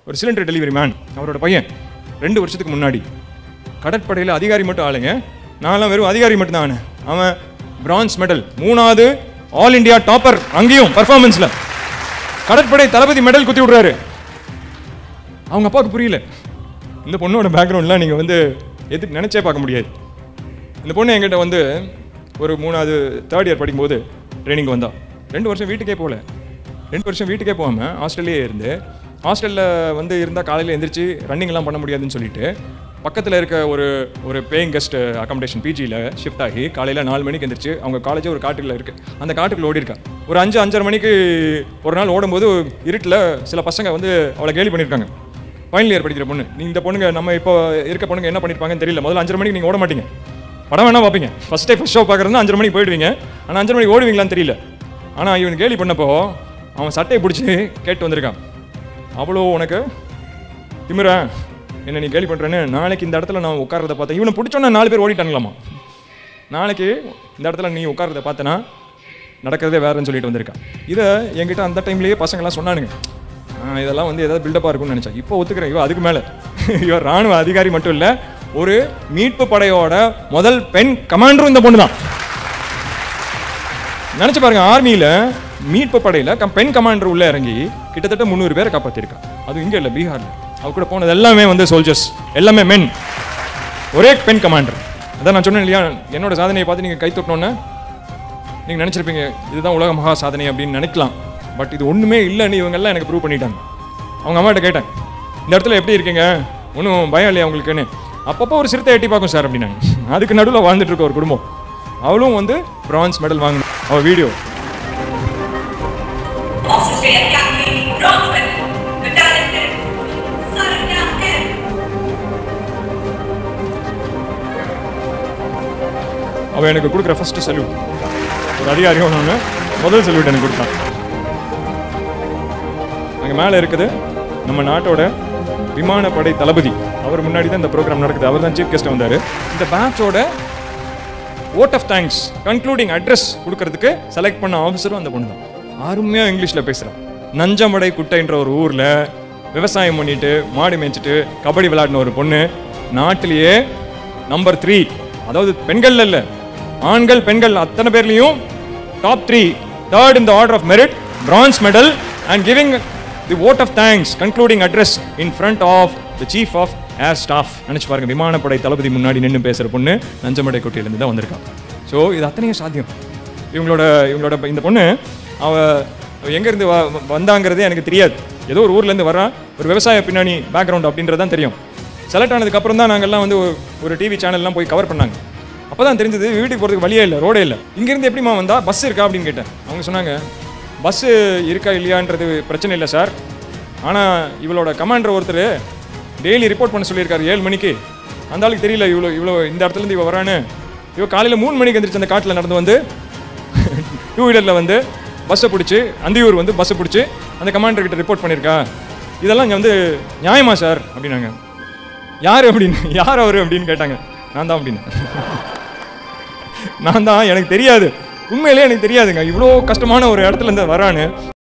ஒரு cylinder delivery man அவரோட பையன் ரெண்டு வருஷத்துக்கு முன்னாடி கடற்படையில் அதிகாரி மட்டும் ஆளுங்க நான்லாம் வெறும் அதிகாரி மட்டும் தான் ஆனேன் அவன் பிரான்ஸ் மெடல் மூணாவது ஆல் இந்தியா டாப்பர் அங்கேயும் பர்ஃபார்மன்ஸில் கடற்படை தளபதி மெடல் குத்தி விடுறாரு அவங்க அப்பாவுக்கு புரியல இந்த பொண்ணோட பேக்ரவுண்ட்லாம் நீங்கள் வந்து எது நினச்சே பார்க்க முடியாது இந்த பொண்ணு என்கிட்ட வந்து ஒரு மூணாவது தேர்ட் இயர் படிக்கும்போது ட்ரைனிங் வந்தா ரெண்டு வருஷம் வீட்டுக்கே போகல ரெண்டு வருஷம் வீட்டுக்கே போகாமல் ஹாஸ்டல்லே இருந்து ஹாஸ்டலில் வந்து இருந்தால் காலையில் எந்திரிச்சு ரன்னிங்லாம் பண்ண முடியாதுன்னு சொல்லிட்டு பக்கத்தில் இருக்க ஒரு ஒரு பேயிங் கெஸ்ட் அகாமடேஷன் பிஜியில் ஷிஃப்ட் ஆகி காலையில் நாலு மணிக்கு எந்திரிச்சு அவங்க காலேஜே ஒரு காட்டுக்குள்ள இருக்குது அந்த காட்டுக்குள்ள ஓடி இருக்கா ஒரு அஞ்சு அஞ்சரை மணிக்கு ஒரு நாள் ஓடும்போது இருட்டில் சில பசங்க வந்து அவளை கேலி பண்ணியிருக்காங்க ஃபைனல் இயர் படிக்கிற பொண்ணு நீ இந்த பொண்ணுங்க நம்ம இப்போ இருக்க பொண்ணுங்க என்ன பண்ணியிருப்பாங்கன்னு தெரியல முதல்ல அஞ்சரை மணிக்கு நீங்கள் ஓட மாட்டீங்க படம் வேணா பார்ப்பீங்க ஃபஸ்ட் டே ஃபஸ்ட் ஷோ பார்க்குறது அஞ்சரை மணிக்கு போயிடுவீங்க ஆனால் அஞ்சரை மணிக்கு ஓடுவீங்களான்னு தெரியல ஆனால் இவன் கேலி பண்ணப்போ அவன் சட்டையை பிடிச்சி கேட்டு வந்திருக்கான் அவ்வளோ உனக்கு திமிரா என்ன நீ கேலி பண்ணுறேன்னு நாளைக்கு இந்த இடத்துல நான் உட்காரத பார்த்தேன் இவனை பிடிச்சோன்னா நாலு பேர் ஓடிட்டானுங்களாமா நாளைக்கு இந்த இடத்துல நீ உட்காரத பார்த்தனா நடக்கிறதே வேறன்னு சொல்லிட்டு வந்திருக்கான் இதை என்கிட்ட அந்த டைம்லேயே பசங்களாம் சொன்னானுங்க ஆ, இதெல்லாம் வந்து ஏதாவது பில்டப்பாக இருக்கும்னு நினச்சேன் இப்போ ஒத்துக்கிறேன் இவன் அதுக்கு மேலே இவன் ராணுவ அதிகாரி மட்டும் இல்லை ஒரு மீட்பு படையோட முதல் பெண் கமாண்டரும் இந்த பொண்ணு தான் நினச்சி பாருங்க ஆர்மியில் மீட்பு படையில் கம் பெண் கமாண்டர் உள்ளே இறங்கி கிட்டத்தட்ட முந்நூறு பேரை காப்பாற்றிருக்கா அது இங்கே இல்லை பீகாரில் அவ கூட போனது எல்லாமே வந்து சோல்ஜர்ஸ் எல்லாமே மென் ஒரே பெண் கமாண்டர் அதான் நான் சொன்னேன் இல்லையா என்னோட சாதனையை பார்த்து நீங்கள் கை தொட்டோன்னே நீங்கள் நினச்சிருப்பீங்க இதுதான் உலக மகா சாதனை அப்படின்னு நினைக்கலாம் பட் இது ஒன்றுமே இல்லைன்னு இவங்கெல்லாம் எனக்கு ப்ரூவ் பண்ணிட்டாங்க அவங்க அம்மாட்ட கேட்டேன் இந்த இடத்துல எப்படி இருக்கீங்க ஒன்றும் பயம் இல்லையா உங்களுக்குன்னு அப்பப்போ ஒரு சிறுத்தை எட்டி பார்க்கும் சார் அப்படின்னாங்க அதுக்கு நடுவில் வாழ்ந்துட்டு இருக்க ஒரு குடும்பம் அவளும் வந்து பிரான்ஸ் மெடல் வாங்கணும் அவள் video Austrian Academy, Bronfman, Medallion Head, Saranya Head. அவள் எனக்கு கொடுக்குற ஃபர்ஸ்ட் சல்யூட் ஒரு அதிகாரியும் ஒன்று முதல் சல்யூட் எனக்கு கொடுத்தான் அங்கே மேலே இருக்குது நம்ம நாட்டோட விமானப்படை தளபதி அவர் முன்னாடி தான் இந்த ப்ரோக்ராம் நடக்குது அவர் தான் சீஃப் கெஸ்ட் வந்தார் இந்த பேட்சோட vote of thanks concluding address கொடுக்கறதுக்கு செலக்ட் பண்ண ஆஃபீஸரும் அந்த பொண்ணு தான் அருமையாக இங்கிலீஷில் பேசுகிறான் நஞ்சமடை குட்டைன்ற ஒரு ஊரில் விவசாயம் பண்ணிட்டு மாடு மேய்ச்சிட்டு கபடி விளையாடின ஒரு பொண்ணு நாட்டிலேயே நம்பர் த்ரீ அதாவது பெண்கள் இல்லை ஆண்கள் பெண்கள் அத்தனை பேர்லையும் top three third in the order of merit bronze medal and giving the vote of thanks concluding address in front of the chief of air staff நினச்சி பாருங்க விமானப்படை தளபதி முன்னாடி நின்று பேசுகிற பொண்ணு நஞ்சமடை கொட்டியிலேருந்து தான் வந்திருக்கான் ஸோ இது அத்தனையும் சாத்தியம் இவங்களோட இவங்களோட இந்த பொண்ணு அவ அவ எங்கேருந்து வ வந்தாங்கிறதே எனக்கு தெரியாது ஏதோ ஒரு ஊர்லேருந்து வரான் ஒரு விவசாய பின்னணி பேக்ரவுண்ட் அப்படின்றது தான் தெரியும் செலக்ட் ஆனதுக்கப்புறம் தான் நாங்கள்லாம் வந்து ஒரு- ஒரு டிவி சேனல்லாம் போய் கவர் பண்ணாங்க அப்போ தான் தெரிஞ்சது வீட்டுக்கு போகிறதுக்கு வழியே இல்லை ரோடே இல்லை இங்கேருந்து எப்படிம்மா வந்தா பஸ் இருக்கா அப்படின்னு கேட்டேன் அவங்க சொன்னாங்க பஸ்ஸு இருக்கா இல்லையான்றது பிரச்சனை இல்லை சார் ஆனால் இவளோட கமாண்டர் ஒருத்தர் டெய்லி ரிப்போர்ட் பண்ண சொல்லியிருக்காரு ஏழு மணிக்கு அந்த ஆளுக்கு தெரியல இவ்வளோ இவ்வளோ இந்த இடத்துலேருந்து இவ வரான்னு இவ காலையில் மூணு மணிக்கு எந்திரிச்சு அந்த காட்டில் நடந்து வந்து டூ வீலரில் வந்து பஸ்ஸை பிடிச்சி அந்தியூர் வந்து பஸ்ஸை பிடிச்சி அந்த கமாண்டர் கிட்ட ரிப்போர்ட் பண்ணியிருக்கா இதெல்லாம் இங்கே வந்து நியாயமா சார் அப்படின்னாங்க யார் அப்படின்னு யார் அவர் அப்படின்னு கேட்டாங்க நான் தான் அப்படின்னு நான் தான் எனக்கு தெரியாது உண்மையிலேயே எனக்கு தெரியாதுங்க இவ்வளோ கஷ்டமான ஒரு இடத்துல இருந்து வரான்னு